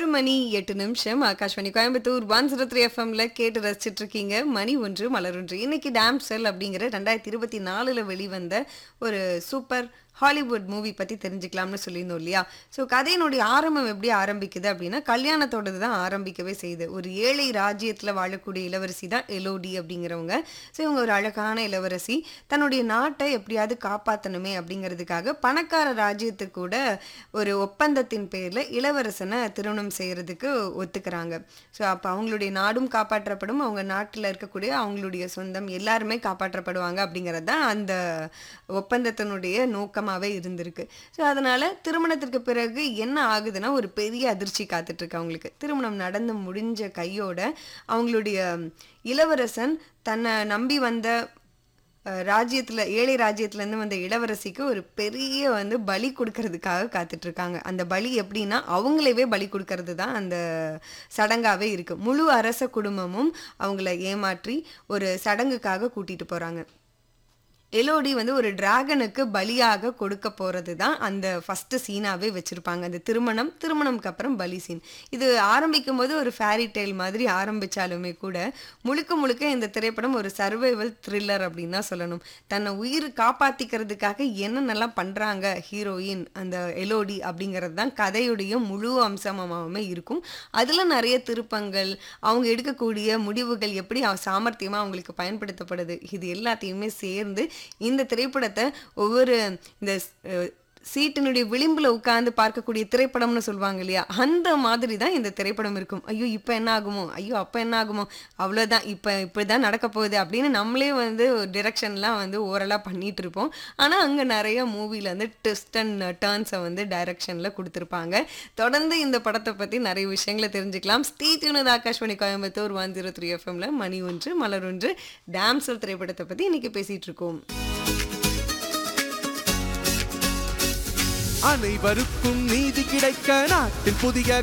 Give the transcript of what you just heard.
ஒரு மணி எட்டு நிமிஷம் Akashvani Coimbatore one zero three எஃப்எம்ல கேட்டு ரசிச்சிட்டு இருக்கீங்க மணி ஒன்று மலர் ஒன்று இன்னைக்கு டேம் செல் அப்படிங்கிற ரெண்டாயிரத்தி இருபத்தி நாலுல வெளிவந்த ஒரு சூப்பர் ஹாலிவுட் மூவி பற்றி தெரிஞ்சுக்கலாம்னு சொல்லியிருந்தோம் இல்லையா ஸோ கதையினுடைய ஆரம்பம் எப்படி ஆரம்பிக்குது அப்படின்னா கல்யாணத்தோடது தான் ஆரம்பிக்கவே செய்யுது ஒரு ஏழை ராஜ்யத்தில் வாழக்கூடிய இளவரசி தான் எலோடி அப்படிங்கிறவங்க ஸோ இவங்க ஒரு அழகான இளவரசி தன்னுடைய நாட்டை எப்படியாவது காப்பாற்றணுமே அப்படிங்கிறதுக்காக பணக்கார ராஜ்யத்துக்கு கூட ஒரு ஒப்பந்தத்தின் பேரில் இளவரசனை திருமணம் செய்கிறதுக்கு ஒத்துக்கிறாங்க ஸோ அப்போ அவங்களுடைய நாடும் காப்பாற்றப்படும் அவங்க நாட்டில் இருக்கக்கூடிய அவங்களுடைய சொந்தம் எல்லாருமே காப்பாற்றப்படுவாங்க அப்படிங்கிறது தான் அந்த ஒப்பந்தத்தினுடைய நோக்கமாகவே இருந்திருக்கு ஸோ அதனால் திருமணத்திற்கு பிறகு என்ன ஆகுதுன்னா ஒரு பெரிய அதிர்ச்சி காத்துட்ருக்கு அவங்களுக்கு திருமணம் நடந்து முடிஞ்ச கையோட அவங்களுடைய இளவரசன் தன்னை நம்பி வந்த அஹ், ராஜ்யத்துல ஏழை ராஜ்யத்துலேருந்து வந்த இளவரசிக்கு ஒரு பெரிய வந்து பலி கொடுக்கறதுக்காக காத்துட்டு இருக்காங்க அந்த பலி எப்படின்னா அவங்களவே பலி கொடுக்கறது தான் அந்த சடங்காவே இருக்கு முழு அரச குடும்பமும் அவங்கள ஏமாற்றி ஒரு சடங்குக்காக கூட்டிட்டு போறாங்க எலோடி வந்து ஒரு டிராகனுக்கு பலியாக கொடுக்க போகிறது தான் அந்த ஃபஸ்ட்டு சீனாகவே வச்சுருப்பாங்க அந்த திருமணம் திருமணம்க்கு அப்புறம் பலி சீன் இது ஆரம்பிக்கும் போது ஒரு ஃபேரி டெய்ல் மாதிரி ஆரம்பித்தாலுமே கூட முழுக்க முழுக்க இந்த திரைப்படம் ஒரு சர்வைவல் த்ரில்லர் அப்படின்னு தான் சொல்லணும் தன்னை உயிர் காப்பாற்றிக்கிறதுக்காக என்னென்னலாம் பண்ணுறாங்க ஹீரோயின் அந்த எலோடி அப்படிங்கிறது தான் கதையுடைய முழு அம்சமாகவே இருக்கும் அதில் நிறைய திருப்பங்கள் அவங்க எடுக்கக்கூடிய முடிவுகள் எப்படி அவ- சாமர்த்தியமா அவங்களுக்கு பயன்படுத்தப்படுது இது எல்லாத்தையுமே சேர்ந்து இந்த திரைப்படத்தை ஒவ்வொரு இந்த அஹ், சீட்டினுடைய விளிம்புல உட்கார்ந்து பார்க்கக்கூடிய திரைப்படம்னு சொல்லுவாங்க இல்லையா அந்த மாதிரி தான் இந்த திரைப்படம் இருக்கும் ஐயோ இப்போ என்ன ஆகுமோ ஐயோ அப்போ என்ன ஆகுமோ அவ்வளோதான் இப்போ இப்படி தான் நடக்க போகுது அப்படின்னு நம்மளே வந்து டிரெக்ஷன்லாம் வந்து ஓரலாக பண்ணிட்டு இருப்போம் ஆனால் அங்கே நிறைய மூவியில் வந்து ட்விஸ்ட் அண்ட் டேர்ன்ஸை வந்து டைரக்ஷனில் கொடுத்துருப்பாங்க தொடர்ந்து இந்த படத்தை பற்றி நிறைய விஷயங்களை தெரிஞ்சுக்கலாம் ஸ்டீட் unit Akashvani Coimbatore one zero three எஃப்எம்ல மணி ஒன்று மலர் ஒன்று டாம்சல் திரைப்படத்தை பற்றி இன்னைக்கு பேசிட்டு இருக்கோம் அனைவருக்கும் நீதி கிடைக்க நாட்டில் புதிய